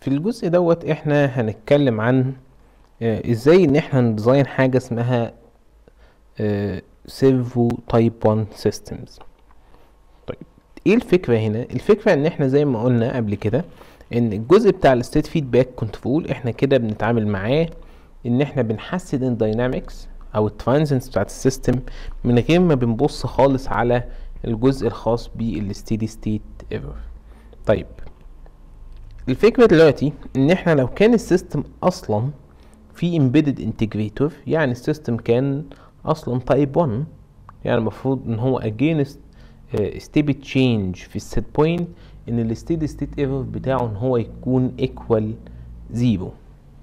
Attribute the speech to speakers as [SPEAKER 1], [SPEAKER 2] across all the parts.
[SPEAKER 1] في الجزء دوت احنا هنتكلم عن آه، ازاي ان احنا نديزاين حاجة اسمها سيرفو تايب 1 سيستمز طيب ايه الفكرة هنا الفكرة ان احنا زي ما قلنا قبل كده ان الجزء بتاع الستيت فيدباك كنترول احنا كده بنتعامل معاه ان احنا بنحسن الداينامكس او الترانزنس بتاعت السيستم من غير ما بنبص خالص على الجزء الخاص بالستيدي ستيت ايرور طيب الفكرة دلوقتي ان احنا لو كان السيستم اصلا في embedded integrator يعني السيستم كان اصلا تايب 1 يعني المفروض ان هو against stable change في السيت بوينت ان الستيدي ستيت ايرور بتاعه ان هو يكون equal زيرو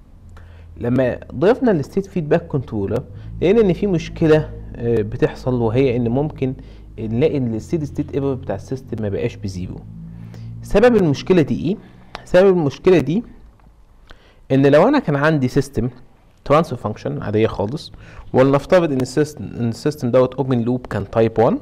[SPEAKER 1] لما ضفنا الستيت فيدباك كنترولر لقينا ان في مشكله آه، بتحصل وهي ان ممكن نلاقي ان الستيدي ستيت ايرور بتاع السيستم ما بقاش بزيرو سبب المشكله دي ايه سبب المشكله دي ان لو انا كان عندي سيستم ترانسفير فانكشن عاديه خالص ولنفترض ان السيستم ان السيستم دوت اوبن لوب كان تايب 1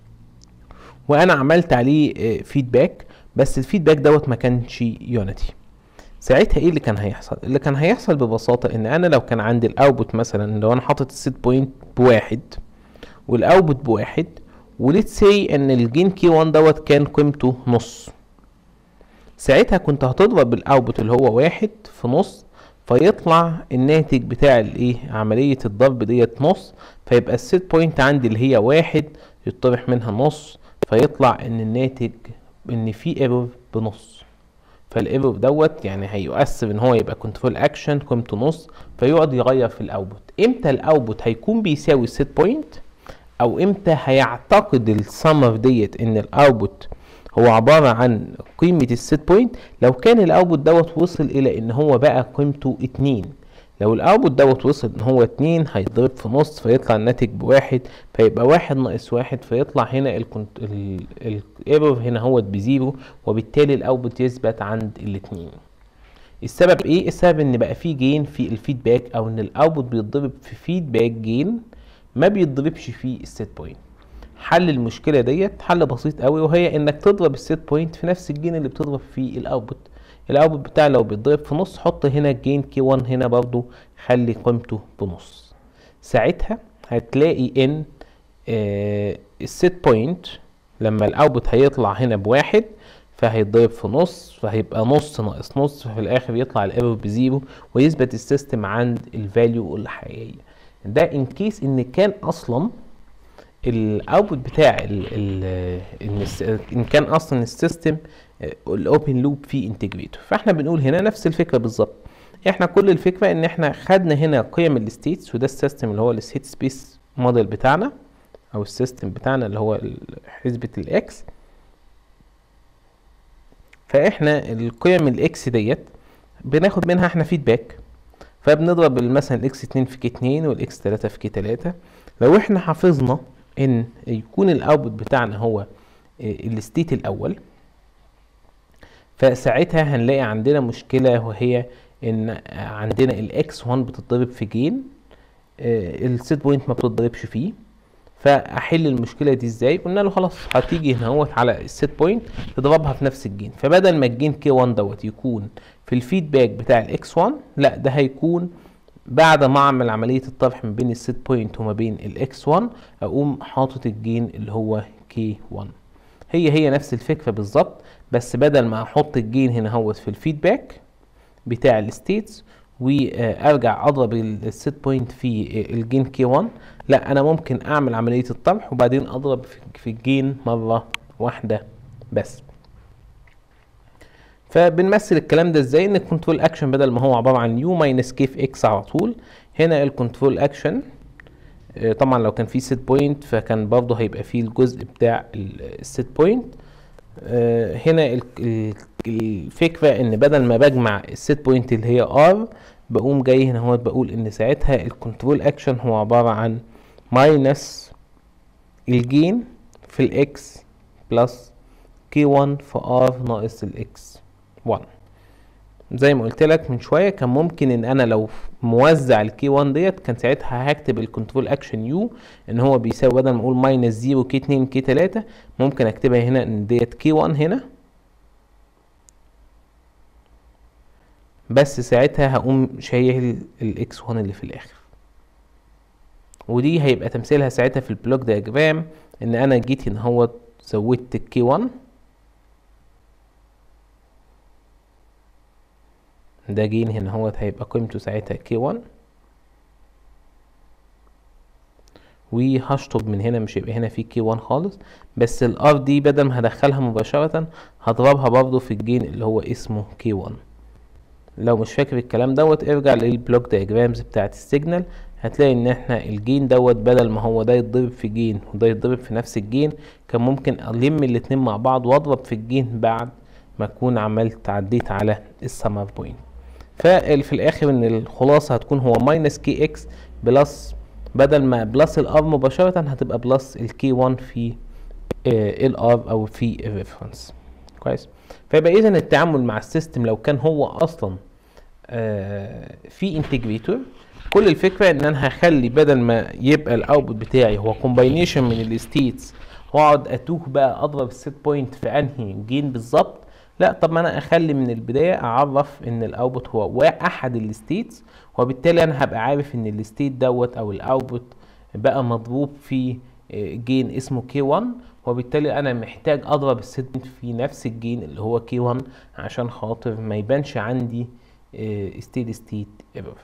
[SPEAKER 1] وانا عملت عليه فيدباك بس الفيدباك دوت ما كانش يونيتي ساعتها ايه اللي كان هيحصل اللي كان هيحصل ببساطه ان انا لو كان عندي الاوتبوت مثلا لو انا حاطط السيت بوينت بواحد والاوتبوت بواحد وليت سي ان الجين كي 1 دوت كان قيمته نص ساعتها كنت هتضرب الاوتبوت اللي هو واحد في نص فيطلع الناتج بتاع الايه عملية الضرب ديت نص فيبقى السيت بوينت عندي اللي هي واحد يطرح منها نص فيطلع ان الناتج ان في ايرور بنص فالايرور دوت يعني هيؤثر ان هو يبقى كنترول اكشن قيمته نص فيقعد يغير في الاوتبوت امتى الاوتبوت هيكون بيساوي السيت بوينت او امتى هيعتقد السمر ديت ان الاوتبوت هو عبارة عن قيمة السيت بوينت لو كان الاوتبوت دوت وصل الى ان هو بقى قيمته اتنين لو الاوتبوت دوت وصل ان هو اتنين هيتضرب في نص فيطلع الناتج بواحد فيبقى واحد ناقص واحد فيطلع هنا الايرور هنا هو بزيرو وبالتالي الاوتبوت يثبت عند الاتنين السبب ايه السبب ان بقى في جين في الفيدباك او ان الاوتبوت بيتضرب في فيدباك جين ما بيتضربش في السيت بوينت حل المشكله ديت حل بسيط قوي وهي انك تضرب السيت بوينت في نفس الجين اللي بتضرب فيه الاوتبوت الاوتبوت بتاعي لو بيتضرب في نص حط هنا الجين كي 1 هنا برضو خلي قيمته بنص ساعتها هتلاقي ان آه السيت بوينت لما الاوتبوت هيطلع هنا بواحد فهيتضرب في نص فهيبقى نص ناقص نص ففي الاخر يطلع الايرور بزيرو ويثبت السيستم عند الفاليو الحقيقيه ده ان كيس ان كان اصلا الاوتبوت بتاع ال ال ان كان اصلا السيستم الاوبن لوب فيه انتجريتور فاحنا بنقول هنا نفس الفكره بالظبط احنا كل الفكره ان احنا خدنا هنا قيم الستيتس وده السيستم اللي هو الستيت سبيس موديل بتاعنا او السيستم بتاعنا اللي هو حسبه الاكس فاحنا القيم الاكس ديت بناخد منها احنا فيدباك فبنضرب مثلا الاكس 2 في كي 2 والاكس 3 في كي 3 لو احنا حافظنا ان يكون الاوتبوت بتاعنا هو الستيت الاول فساعتها هنلاقي عندنا مشكلة وهي ان عندنا الاكس 1 بتتضرب في جين السيت بوينت ما بتتضربش فيه فاحل المشكله دي ازاي قلنا له خلاص هتيجي هنا اهوت على السيت بوينت تضربها في نفس الجين فبدل ما الجين كي 1 دوت يكون في الفيدباك بتاع الاكس 1 لا ده هيكون بعد ما اعمل عمليه الطرح ما بين السيت بوينت وما بين الاكس 1 اقوم حاطط الجين اللي هو كي 1 هي هي نفس الفكره بالظبط بس بدل ما احط الجين هنا هوت في الفيدباك بتاع الستيتس وارجع اضرب السيت بوينت في الجين كي 1 لا انا ممكن اعمل عمليه الطرح وبعدين اضرب في الجين مره واحده بس فبنمثل الكلام ده ازاي ان الكنترول اكشن بدل ما هو عباره عن يو ماينس كي في اكس على طول هنا الكنترول اكشن طبعا لو كان في سيت بوينت فكان برضه هيبقى فيه الجزء بتاع السيت بوينت هنا الفكره ان بدل ما بجمع السيت بوينت اللي هي ار بقوم جاي هنا هو بقول ان ساعتها الكنترول اكشن هو عباره عن ماينس الجين في الاكس بلس كي 1 في ار ناقص الاكس 1 زي ما قلت لك من شويه كان ممكن ان انا لو موزع الكي 1 ديت كان ساعتها هكتب الكنترول اكشن يو ان هو بيساوي بدل ما اقول ماينس 0 كي 2 كي 3 ممكن اكتبها هنا ان ديت كي 1 هنا بس ساعتها هقوم شايل الاكس 1 اللي في الاخر ودي هيبقى تمثيلها ساعتها في البلوك دياجرام ان انا جيت هنا هو زودت الكي 1 ده جين هنا هو هيبقى قيمته ساعتها كي 1 وهشطب من هنا مش هيبقى هنا في كي 1 خالص بس الار دي بدل ما هدخلها مباشرة هضربها برضو في الجين اللي هو اسمه كي 1 لو مش فاكر الكلام دوت ارجع للبلوك دياجرامز بتاعت السيجنال هتلاقي ان احنا الجين دوت بدل ما هو ده يتضرب في جين وده يتضرب في نفس الجين كان ممكن الم الاتنين مع بعض واضرب في الجين بعد ما اكون عملت عديت على السمر بوينت ففي الاخر ان الخلاصة هتكون هو ماينس كي اكس بلس بدل ما بلس الار مباشرة هتبقى بلس الكي 1 في الار او في الريفرنس كويس فيبقى اذا التعامل مع السيستم لو كان هو اصلا آه في انتجريتور كل الفكره ان انا هخلي بدل ما يبقى الاوتبوت بتاعي هو كومباينيشن من الستيتس واقعد اتوه بقى اضرب السيت بوينت في انهي جين بالظبط لا طب ما انا اخلي من البدايه اعرف ان الاوتبوت هو احد الستيتس وبالتالي انا هبقى عارف ان الستيت دوت او الاوتبوت بقى مضروب في جين اسمه كي 1 وبالتالي انا محتاج اضرب السيت بوينت في نفس الجين اللي هو كي 1 عشان خاطر ما يبانش عندي ستيد ستيت ايرور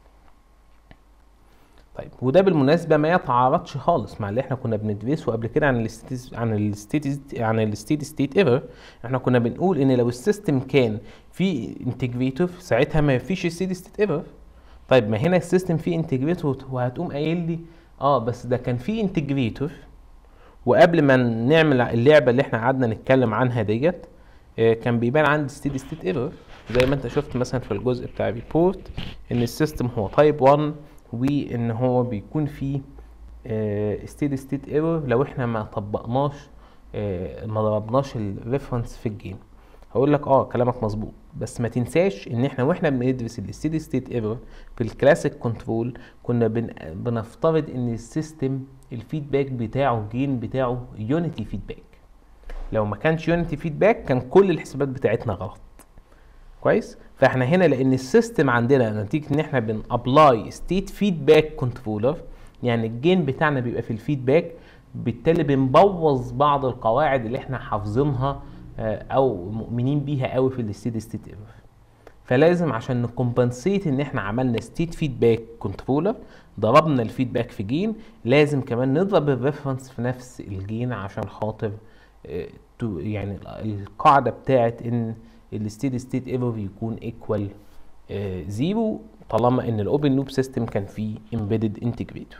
[SPEAKER 1] طيب وده بالمناسبه ما يتعارضش خالص مع اللي احنا كنا بندرسه قبل كده عن الستيت عن الستيت عن الستيت ستيت ايرور احنا كنا بنقول ان لو السيستم كان فيه انتجريتور ساعتها ما فيش ستيت ستيت ايرور طيب ما هنا السيستم فيه انتجريتور وهتقوم قايل لي اه بس ده كان فيه انتجريتور وقبل ما نعمل اللعبه اللي احنا قعدنا نتكلم عنها ديت آه كان بيبان عندي ستيت ستيت ايرور زي ما انت شفت مثلا في الجزء بتاع ريبورت ان السيستم هو تايب 1 وان هو بيكون فيه ستيد ستيت ايرور لو احنا ما طبقناش آه ما ضربناش الريفرنس في الجيم هقول لك اه كلامك مظبوط بس ما تنساش ان احنا واحنا بندرس الستيدي ستيت ايرور في الكلاسيك كنترول كنا بن... بنفترض ان السيستم الفيدباك بتاعه الجين بتاعه يونيتي فيدباك لو ما كانش يونيتي فيدباك كان كل الحسابات بتاعتنا غلط كويس فاحنا هنا لان السيستم عندنا نتيجه ان احنا بنابلاي ستيت فيدباك كنترولر يعني الجين بتاعنا بيبقى في الفيدباك بالتالي بنبوظ بعض القواعد اللي احنا حافظينها او مؤمنين بيها قوي في الستيت ستيت ايرور فلازم عشان نكمبنسيت ان احنا عملنا ستيت فيدباك كنترولر ضربنا الفيدباك في جين لازم كمان نضرب الريفرنس في نفس الجين عشان خاطر يعني القاعده بتاعت ان الستيدي ستيت ايرور يكون ايكوال زيرو طالما ان الاوبن لوب سيستم كان فيه امبيدد انتجريتور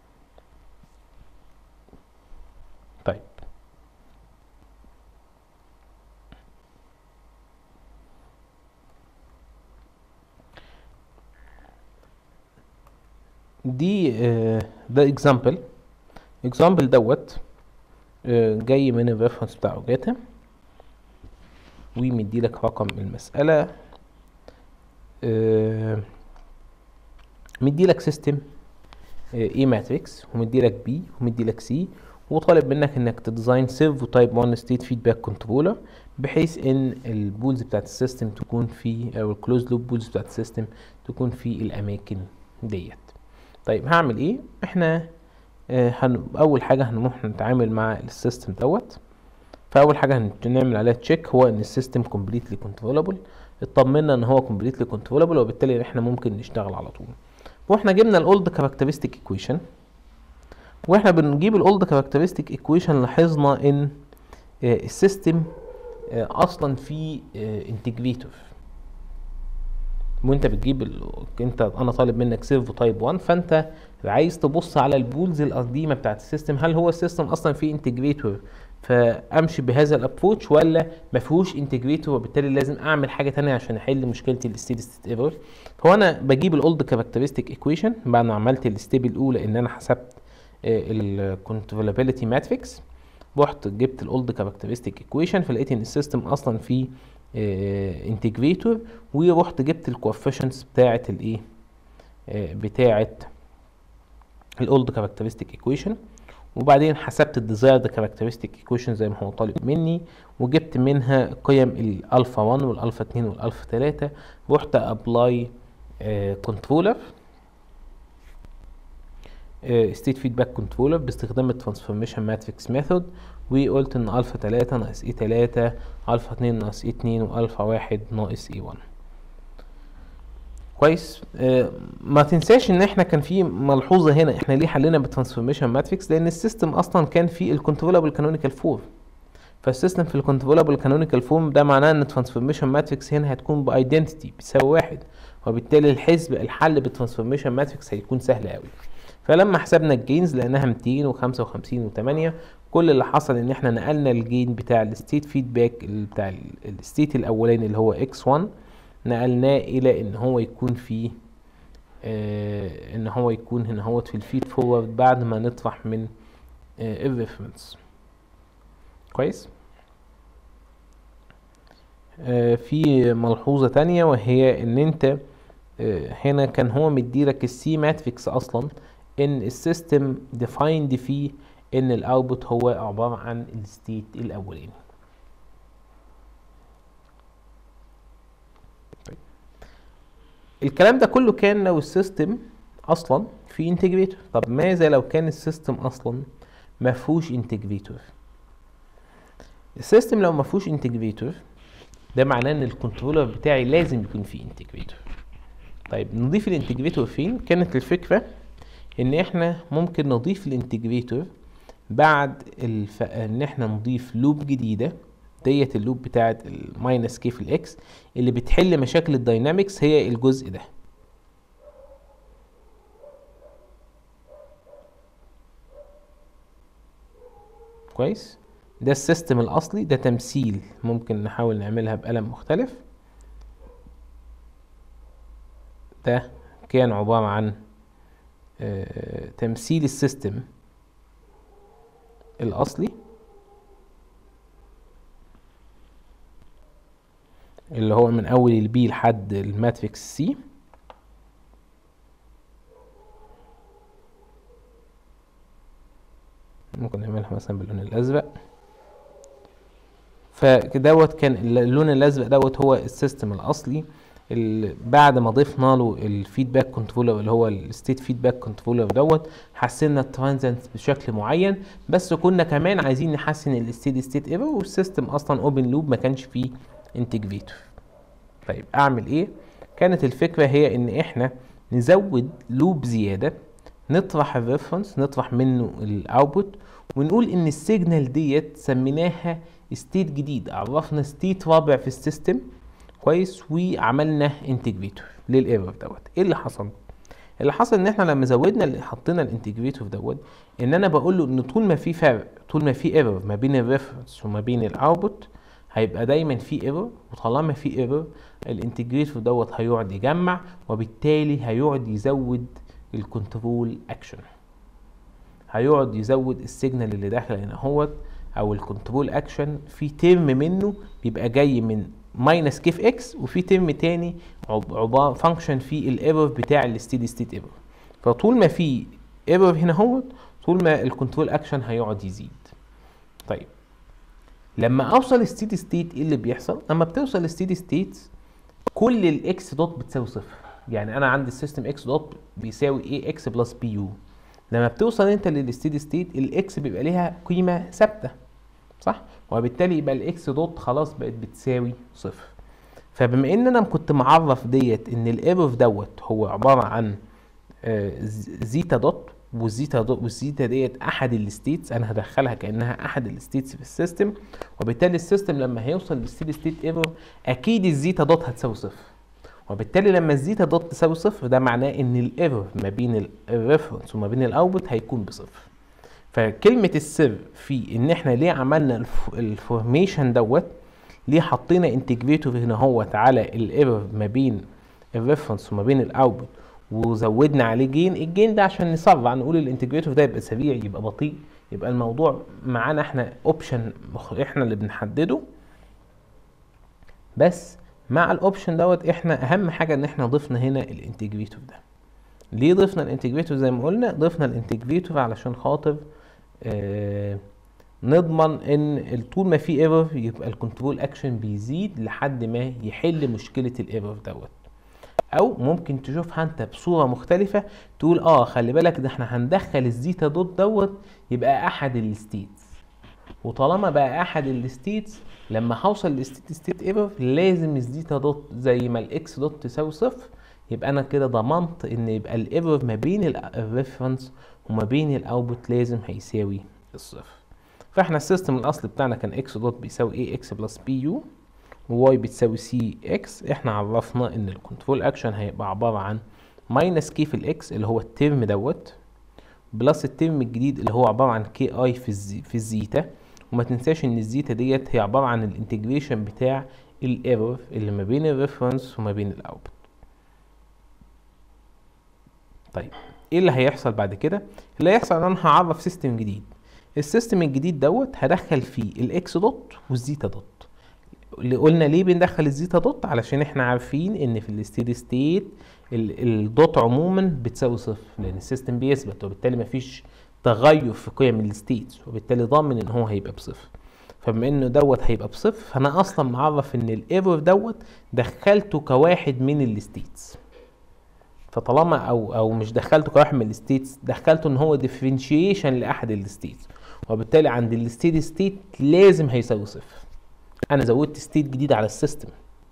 [SPEAKER 1] طيب دي ده اكزامبل اكزامبل دوت جاي من الريفرنس بتاع اوجاتا ومدي لك رقم المسألة مدي لك سيستم اي ماتريكس ومدي لك بي ومدي لك سي وطالب منك انك تديزاين سيرفو تايب 1 ستيت فيدباك كنترولر بحيث ان البولز بتاعت السيستم تكون في او الكلوز لوب بولز بتاعت السيستم تكون في الاماكن ديت طيب هعمل ايه احنا آه هن... اول حاجه هنروح نتعامل مع السيستم دوت فاول حاجه هنعمل عليها تشيك هو ان السيستم كومبليتلي كنترولابل اطمنا ان هو كومبليتلي كنترولابل وبالتالي احنا ممكن نشتغل على طول واحنا جبنا الاولد كاركترستيك ايكويشن واحنا بنجيب الاولد كاركترستيك ايكويشن لاحظنا ان آه السيستم آه اصلا فيه انتجريتور وانت بتجيب ال... انت انا طالب منك سيرفو تايب 1 فانت عايز تبص على البولز القديمه بتاعت السيستم هل هو السيستم اصلا فيه انتجريتور فامشي بهذا الابروتش ولا ما فيهوش انتجريتور وبالتالي لازم اعمل حاجه تانية عشان احل مشكله الستيدي ستيت ايرور فهو انا بجيب الاولد كاركترستيك ايكويشن بعد ما عملت الستيب الاولى ان انا حسبت الكونترولابيلتي ماتريكس رحت جبت الاولد كاركترستيك ايكويشن فلقيت ان السيستم اصلا فيه انتجريتور ورحت جبت الكوفيشنتس بتاعه الايه بتاعه الاولد كاركترستيك ايكويشن وبعدين حسبت الديزايرد كاركترستيك ايكويشن زي ما هو طالب مني وجبت منها قيم الالفا 1 والالفا 2 والالفا 3 رحت ابلاي كنترولر ستيت فيدباك كنترولر باستخدام الترانسفورميشن ماتريكس ميثود وقلت ان الفا 3 ناقص اي 3 الفا 2 ناقص اي 2 والفا 1 ناقص اي 1 كويس آه ما تنساش ان احنا كان في ملحوظه هنا احنا ليه حلينا بالترانسفورميشن ماتريكس لان السيستم اصلا كان فيه الكنترولابل كانونيكال فورم فالسيستم في الكنترولابل كانونيكال فورم ده معناه ان الترانسفورميشن ماتريكس هنا هتكون بايدنتيتي بتساوي واحد وبالتالي الحسب الحل بالترانسفورميشن ماتريكس هيكون سهل قوي فلما حسبنا الجينز لقيناها 255 و8 كل اللي حصل ان احنا نقلنا الجين بتاع الستيت فيدباك بتاع الستيت الاولاني اللي هو x1 نقلناه الى ان هو يكون في آه ان هو يكون هنا هو في الفيد فورورد بعد ما نطرح من آه الريفرنس كويس آه في ملحوظة تانية وهي ان انت آه هنا كان هو مديلك السي ماتريكس اصلا ان السيستم ديفايند فيه ان الاوتبوت هو عبارة عن الستيت الاولاني طيب. الكلام ده كله كان لو السيستم اصلا في انتجريتور طب ماذا لو كان السيستم اصلا ما فيهوش انتجريتور السيستم لو ما فيهوش انتجريتور ده معناه ان الكنترولر بتاعي لازم يكون فيه انتجريتور طيب نضيف الانتجريتور فين كانت الفكره ان احنا ممكن نضيف الانتجريتور بعد الف... ان احنا نضيف لوب جديده ديت اللوب بتاعت الماينس كي في الاكس اللي بتحل مشاكل الداينامكس هي الجزء ده كويس ده السيستم الاصلي ده تمثيل ممكن نحاول نعملها بقلم مختلف ده كان عبارة عن آه تمثيل السيستم الاصلي اللي هو من اول البي لحد الماتريكس سي ممكن نعملها مثلا باللون الازرق فدوت كان اللون الازرق دوت هو السيستم الاصلي اللي بعد ما ضفنا له الفيدباك كنترولر اللي هو الستيت فيدباك كنترولر دوت حسنا الترانزنت بشكل معين بس كنا كمان عايزين نحسن الستيدي ستيت ايرور والسيستم اصلا اوبن لوب ما كانش فيه انتجريتور طيب اعمل ايه كانت الفكره هي ان احنا نزود لوب زياده نطرح الريفرنس نطرح منه الاوتبوت ونقول ان السيجنال ديت سميناها ستيت جديد عرفنا ستيت رابع في السيستم كويس وعملنا انتجريتور للايرور دوت ايه اللي حصل اللي حصل ان احنا لما زودنا اللي حطينا الانتجريتور دوت ان انا بقول له ان طول ما في فرق طول ما في ايرور ما بين الريفرنس وما بين الاوتبوت هيبقى دايما في ايرور وطالما في ايرور الانتجريتور دوت هيقعد يجمع وبالتالي هيقعد يزود الكنترول اكشن هيقعد يزود السيجنال اللي داخل هنا اهوت او الكنترول اكشن في ترم منه بيبقى جاي من ماينس كيف اكس وفي ترم تاني عباره فانكشن في الايرور بتاع الستيدي ستيت ايرور فطول ما في ايرور هنا اهوت طول ما الكنترول اكشن هيقعد يزيد طيب لما اوصل ستيدي ستيت ايه اللي بيحصل لما بتوصل ستيدي ستيت كل الاكس دوت بتساوي صفر يعني انا عندي السيستم اكس دوت بيساوي ايه اكس بلس بي يو لما بتوصل انت للستيدي ستيت الاكس بيبقى ليها قيمه ثابته صح وبالتالي يبقى الاكس دوت خلاص بقت بتساوي صفر فبما ان انا كنت معرف ديت ان الايرور دوت هو عباره عن زيتا دوت والزيتا دوت والزيتا ديت احد الستيتس انا هدخلها كانها احد الستيتس في السيستم وبالتالي السيستم لما هيوصل للستيدي ستيت ايرور اكيد الزيتا دوت هتساوي صفر وبالتالي لما الزيتا دوت تساوي صفر ده معناه ان الايرور ما بين الريفرنس وما بين الاوتبوت هيكون بصفر فكلمة السر في ان احنا ليه عملنا الفورميشن دوت ليه حطينا انتجريتور هنا هوت على الايرور ما بين الريفرنس وما بين الاوتبوت وزودنا عليه جين الجين ده عشان نسرع نقول الانتجريتور ده يبقى سريع يبقى بطيء يبقى الموضوع معانا احنا اوبشن احنا اللي بنحدده بس مع الاوبشن دوت احنا اهم حاجه ان احنا ضفنا هنا الانتجريتور ده ليه ضفنا الانتجريتور زي ما قلنا ضفنا الانتجريتور علشان خاطر آه نضمن ان طول ما في ايرور يبقى الكنترول اكشن بيزيد لحد ما يحل مشكله الايرور دوت او ممكن تشوفها انت بصوره مختلفه تقول اه خلي بالك ده احنا هندخل الزيتا دوت دوت يبقى احد الستيتس وطالما بقى احد الستيتس لما هوصل للستيت ستيت ايرور لازم الزيتا دوت زي ما الاكس دوت تساوي صفر يبقى انا كده ضمنت ان يبقى الايرور ما بين الريفرنس وما بين الاوتبوت لازم هيساوي الصفر فاحنا السيستم الاصلي بتاعنا كان اكس دوت بيساوي ايه اكس بلس بي يو وواي بتساوي سي اكس احنا عرفنا ان الكنترول اكشن هيبقى عباره عن ماينس كي في الاكس اللي هو الترم دوت بلس الترم الجديد اللي هو عباره عن كي اي في الزي في الزيتا وما تنساش ان الزيتا ديت هي عباره عن الانتجريشن بتاع الايرور اللي ما بين الريفرنس وما بين الاوتبوت طيب ايه اللي هيحصل بعد كده اللي هيحصل ان انا هعرف سيستم جديد السيستم الجديد دوت هدخل فيه الاكس دوت والزيتا دوت اللي قلنا ليه بندخل الزيتا دوت علشان احنا عارفين ان في الستيدي ستيت الدوت عموما بتساوي صفر لان السيستم بيثبت وبالتالي مفيش تغير في قيم الستيتس وبالتالي ضامن ان هو هيبقى بصفر فبما انه دوت هيبقى بصفر فانا اصلا معرف ان الايرور دوت دخلته كواحد من الستيتس فطالما او او مش دخلته كواحد من الستيتس دخلته ان هو ديفرنشيشن لاحد الستيتس وبالتالي عند الستيدي ستيت لازم هيساوي صفر انا زودت ستيت جديد على السيستم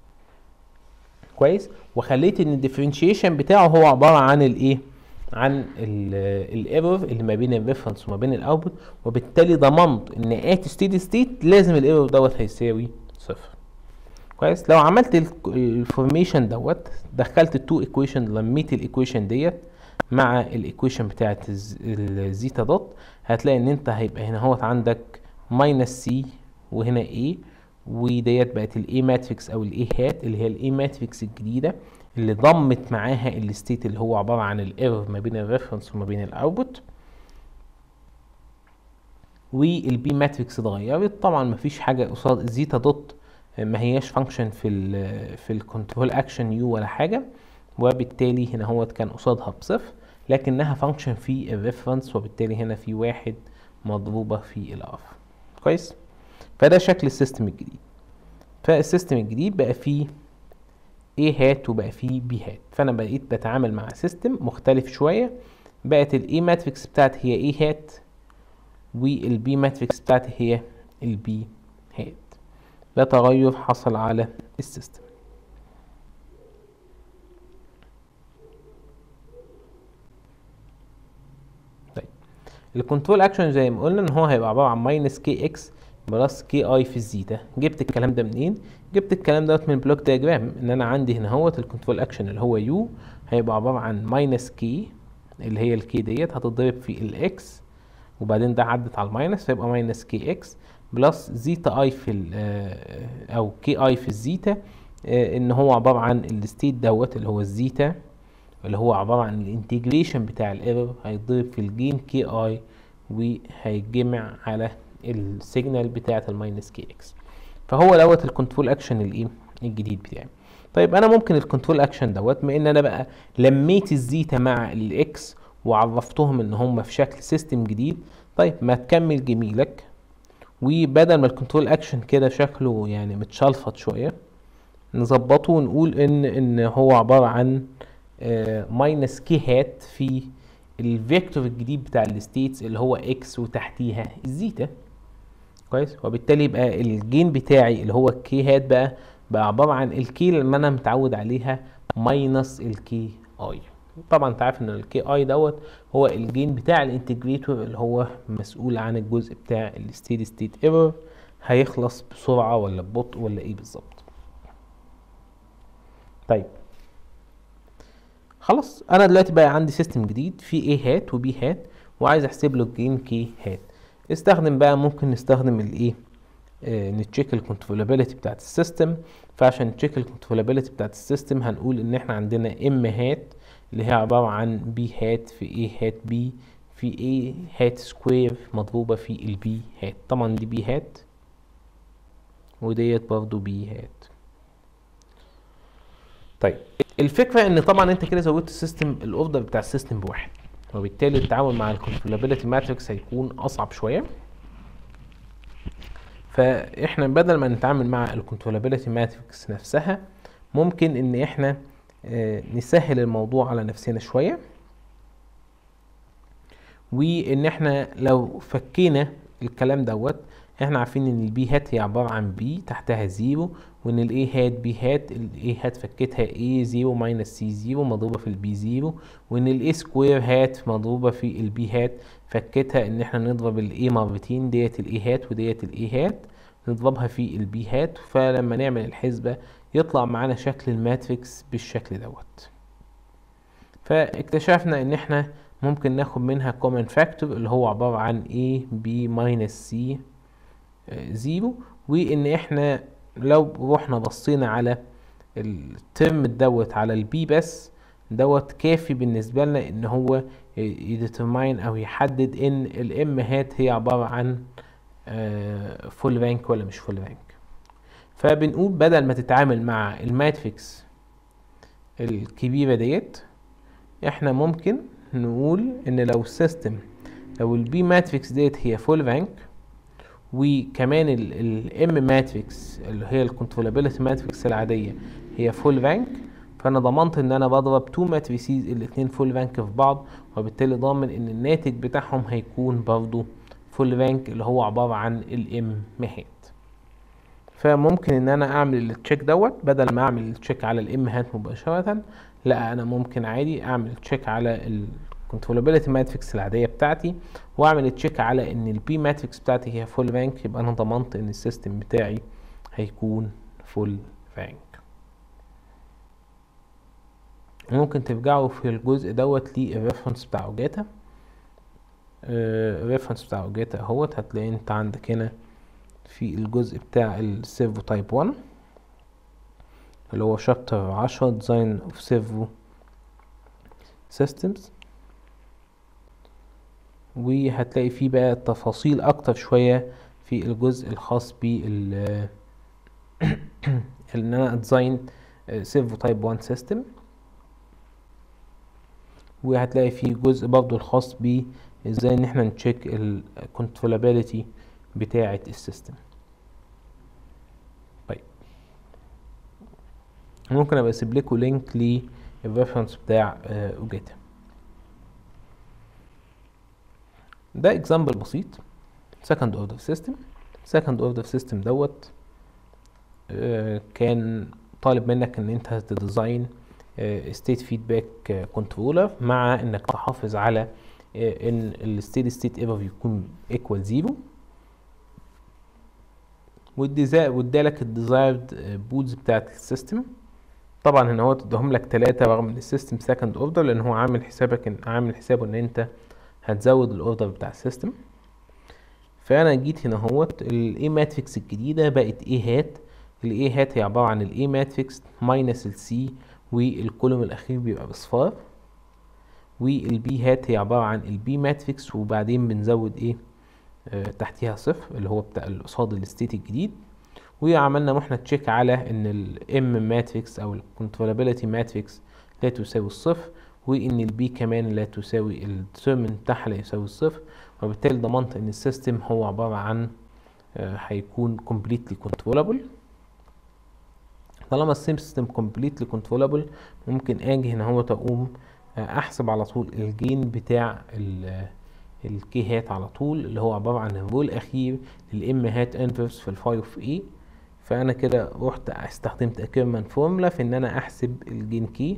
[SPEAKER 1] كويس وخليت ان الديفرنشيشن بتاعه هو عباره عن الايه عن الايرور اللي ما بين الريفرنس وما بين الاوتبوت وبالتالي ضمنت ان ات ستيدي ستيت لازم الايرور دوت هيساوي صفر كويس لو عملت الفورميشن دوت دخلت التو ايكويشن لميت الايكويشن ديت مع الايكويشن بتاعت الزيتا دوت هتلاقي ان انت هيبقى هنا هوت عندك ماينس سي وهنا ايه وديت بقت الاي ماتريكس او الاي هات اللي هي الاي ماتريكس الجديده اللي ضمت معاها الستيت اللي هو عباره عن الايرور ما بين الريفرنس وما بين الاوتبوت والبي ماتريكس اتغيرت طبعا مفيش حاجه قصاد زيتا دوت ما هياش فانكشن في ال في الكنترول اكشن يو ولا حاجه وبالتالي هنا هو كان قصادها بصفر لكنها فانكشن في الريفرنس وبالتالي هنا في واحد مضروبه في الار كويس فده شكل السيستم الجديد فالسيستم الجديد بقى فيه A هات وبقى فيه B هات فانا بقيت بتعامل مع سيستم مختلف شويه بقت الاي ماتريكس بتاعتي هي A هات والبي ماتريكس بتاعتي هي البي هات ده تغير حصل على السيستم طيب الكنترول اكشن زي ما قلنا ان هو هيبقى عباره عن ماينس كي اكس بلس كي اي في الزيتا جبت الكلام ده منين جبت الكلام دوت من البلوك دياجرام ان انا عندي هنا هوت الكنترول اكشن اللي هو يو هيبقى عباره عن ماينس كي اللي هي الكي ديت هتتضرب في الاكس وبعدين ده عدت على الماينس فيبقى ماينس كي اكس بلس زيتا اي في ال او كي اي في الزيتا ان هو عباره عن الستيت دوت اللي هو الزيتا اللي هو عباره عن الانتجريشن بتاع الايرور هيتضرب في الجين كي اي وهيتجمع على السيجنال بتاعه الماينس كي اكس فهو دوت الكنترول اكشن الايه الجديد بتاعي طيب انا ممكن الكنترول اكشن دوت بما ان انا بقى لميت الزيتا مع الاكس وعرفتهم ان هم في شكل سيستم جديد طيب ما تكمل جميلك وبدل ما الكنترول اكشن كده شكله يعني متشلفط شويه نظبطه ونقول ان ان هو عباره عن ماينس كي هات في الفيكتور الجديد بتاع الستيتس اللي هو اكس وتحتيها الزيتا كويس وبالتالي يبقى الجين بتاعي اللي هو الكي هات بقى بقى عباره عن الكي اللي انا متعود عليها ماينس الكي اي طبعا انت عارف ان الكي اي دوت هو الجين بتاع الانتجريتور اللي هو مسؤول عن الجزء بتاع الستيدي ستيت ايرور هيخلص بسرعه ولا ببطء ولا ايه بالظبط طيب خلاص انا دلوقتي بقى عندي سيستم جديد فيه A هات وبي هات وعايز احسب له الجين كي هات استخدم بقى ممكن نستخدم الايه آه نتشيك الكنترولابيلتي بتاعت السيستم فعشان نتشيك الكنترولابيلتي بتاعت السيستم هنقول ان احنا عندنا ام هات اللي هي عبارة عن بي هات في A هات بي في A هات سكوير مضروبة في البي هات طبعا دي بي هات وديت برضو بي هات طيب الفكرة ان طبعا انت كده زودت السيستم الاوردر بتاع السيستم بواحد وبالتالي التعامل مع الكونترولابيلتي ماتريكس هيكون اصعب شويه فاحنا بدل ما نتعامل مع الكونترولابيلتي ماتريكس نفسها ممكن ان احنا آه، نسهل الموضوع على نفسنا شويه وان احنا لو فكينا الكلام دوت احنا عارفين ان البي هات هي عبارة عن بي تحتها زيرو وان الاي هات بي هات الاي هات فكيتها اي زيرو ماينس سي زيرو مضروبة في البي زيرو وان الاي سكوير هات مضروبة في البي هات فكيتها ان احنا نضرب الاي مرتين ديت الاي هات وديت الاي هات نضربها في البي هات فلما نعمل الحسبة يطلع معانا شكل الماتريكس بالشكل دوت فاكتشفنا ان احنا ممكن ناخد منها common factor اللي هو عبارة عن a b minus c زيرو وان احنا لو رحنا بصينا على الترم دوت على البي بس دوت كافي بالنسبة لنا ان هو يديترماين او يحدد ان الام هات هي عبارة عن فول رانك ولا مش فول رانك فبنقول بدل ما تتعامل مع الماتريكس الكبيرة ديت احنا ممكن نقول ان لو السيستم لو البي ماتريكس ديت هي فول رانك وكمان الام ماتريكس اللي هي الكنترولابيلتي ماتريكس العاديه هي فول رانك فانا ضمنت ان انا بضرب تو ماتريسيز الاتنين فول رانك في بعض وبالتالي ضامن ان الناتج بتاعهم هيكون برضو فول رانك اللي هو عباره عن الام هات فممكن ان انا اعمل التشيك دوت بدل ما اعمل التشيك على الام هات مباشره لا انا ممكن عادي اعمل تشيك على الكنترولابيلتي ماتريكس العاديه بتاعتي واعمل تشيك على ان البي ماتريكس بتاعتي هي فول رانك يبقى انا ضمنت ان السيستم بتاعي هيكون فول رانك ممكن ترجعوا في الجزء دوت للريفرنس بتاع اوجاتا الريفرنس بتاع اوجاتا اهوت هتلاقي انت عندك هنا في الجزء بتاع السيرفو تايب 1 اللي هو شابتر عشرة ديزاين اوف سيرفو سيستمز وهتلاقي فيه بقى تفاصيل اكتر شوية في الجزء الخاص بال ان انا اديزاين سيرفو تايب 1 سيستم وهتلاقي فيه جزء برضو الخاص ب ازاي ان احنا نتشيك الكنترولابيلتي بتاعة السيستم طيب ممكن ابقى اسيب لكم لينك للريفرنس بتاع اوجاتا ده اكزامبل بسيط second order system second order system دوت آه كان طالب منك ان انت تديزاين ستيت فيدباك كنترولر مع انك تحافظ على آه ان الستيدي ستيت ايرور يكون ايكوال زيرو وادالك الديزايرد بودز بتاعت السيستم طبعا هنا هو اداهم لك ثلاثة رغم ان السيستم سكند اوردر لان هو عامل حسابك ان عامل حسابه ان انت هتزود الاوردر بتاع السيستم فانا جيت هنا اهوت الاي ماتريكس الجديده بقت اي هات الاي هات هي عباره عن الاي ماتريكس ماينس السي والكولوم الاخير بيبقى بصفار والبي هات هي عباره عن البي ماتريكس وبعدين بنزود ايه آه تحتيها صفر اللي هو بتاع قصاد الستيت الجديد وعملنا احنا تشيك على ان الام ماتريكس او الكنترولابيلتي ماتريكس لا تساوي الصفر وان البي كمان لا تساوي الديترمنت بتاعها لا يساوي الصفر وبالتالي ضمنت ان السيستم هو عبارة عن هيكون completely controllable طالما السيستم completely controllable ممكن اجي هنا هو تقوم احسب على طول الجين بتاع الكي هات على طول اللي هو عبارة عن الرول الاخير للام هات انفرس في الفاي اوف اي فانا كده رحت استخدمت اكيرمان فورمولا في ان انا احسب الجين كي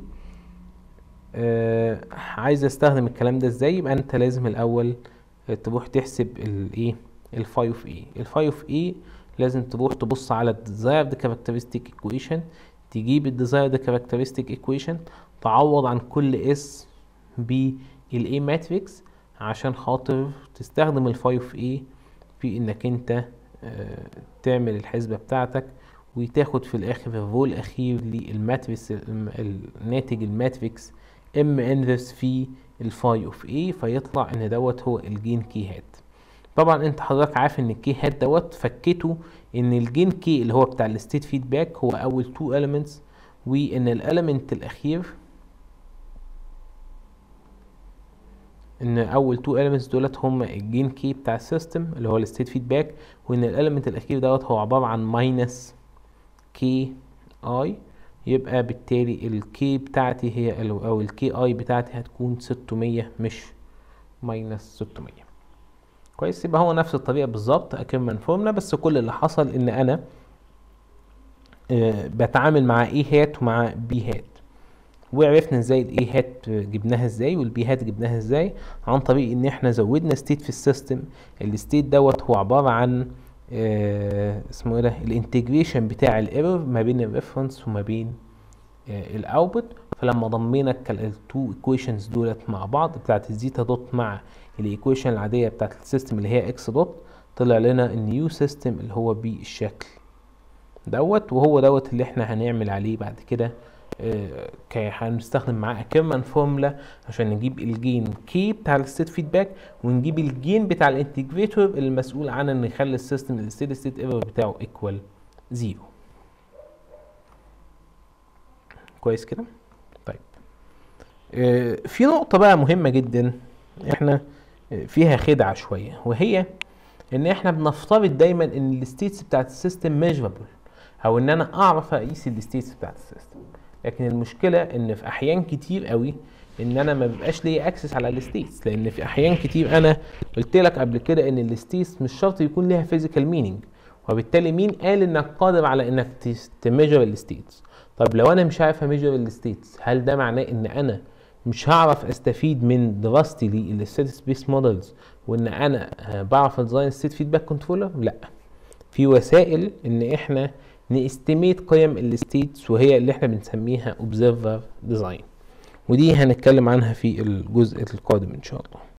[SPEAKER 1] آه عايز استخدم الكلام ده ازاي يبقى انت لازم الاول تروح تحسب الايه الفاي اوف اي الفاي اوف اي لازم تروح تبص على الديزايرد كاركترستيك ايكويشن تجيب الديزايرد كاركترستيك ايكويشن تعوض عن كل اس بالاي ماتريكس عشان خاطر تستخدم الفاي اوف اي في انك انت آه تعمل الحسبة بتاعتك وتاخد في الاخر الرول الاخير للماتريكس الناتج الماتريكس ام انفرس في الفاي اوف اي فيطلع ان دوت هو الجين كي هات طبعا انت حضرتك عارف ان الكي هات دوت فكيته ان الجين كي اللي هو بتاع الستيت فيدباك هو اول تو elements وان الاليمنت الاخير ان اول تو elements دولت هما الجين كي بتاع السيستم اللي هو الستيت فيدباك وان الاليمنت الاخير دوت هو عباره عن ماينس كي اي يبقى بالتالي الكي بتاعتي هي ال- او الكي اي بتاعتي هتكون 600 مش ماينس 600 كويس يبقى هو نفس الطريقه بالظبط اكمل فورمولا بس كل اللي حصل ان انا آه، بتعامل مع اي هات ومع بي هات وعرفنا ازاي الاي هات جبناها ازاي والبي هات جبناها ازاي عن طريق ان احنا زودنا ستيت في السيستم الستيت دوت هو عباره عن آه اسمه ايه ده الانتجريشن بتاع الايرور ما بين الريفرنس وما بين آه الاوتبوت فلما ضمينا التو ايكويشنز دولت مع بعض بتاعت الزيتا دوت مع الايكويشن العاديه بتاعت السيستم اللي هي اكس دوت طلع لنا النيو سيستم اللي هو بالشكل دوت وهو دوت اللي احنا هنعمل عليه بعد كده آه، ك- هنستخدم معاه كمان فورمولا عشان نجيب الجين كي بتاع الستيت فيدباك ونجيب الجين بتاع الانتجريتور المسؤول عن ان يخلي السيستم الستيت ستيت ايرور بتاعه ايكوال زيرو كويس كده طيب آه، في نقطة بقى مهمة جدا احنا آه، فيها خدعة شوية وهي ان احنا بنفترض دايما ان الستيتس بتاعت السيستم ميجرابل او ان انا اعرف اقيس الستيتس بتاعت السيستم لكن المشكله ان في احيان كتير قوي ان انا ما بيبقاش ليا اكسس على الستيتس لان في احيان كتير انا قلت لك قبل كده ان الستيتس مش شرط يكون ليها فيزيكال مينينج وبالتالي مين قال انك قادر على انك تميجر الستيتس طب لو انا مش عارف اميجر الستيتس هل ده معناه ان انا مش هعرف استفيد من دراستي للستيت سبيس مودلز وان انا آه، بعرف اديزاين ستيت فيدباك كنترولر لا في وسائل ان احنا نستيميت قيم الستيتس وهي اللي احنا بنسميها observer design ودي هنتكلم عنها في الجزء القادم ان شاء الله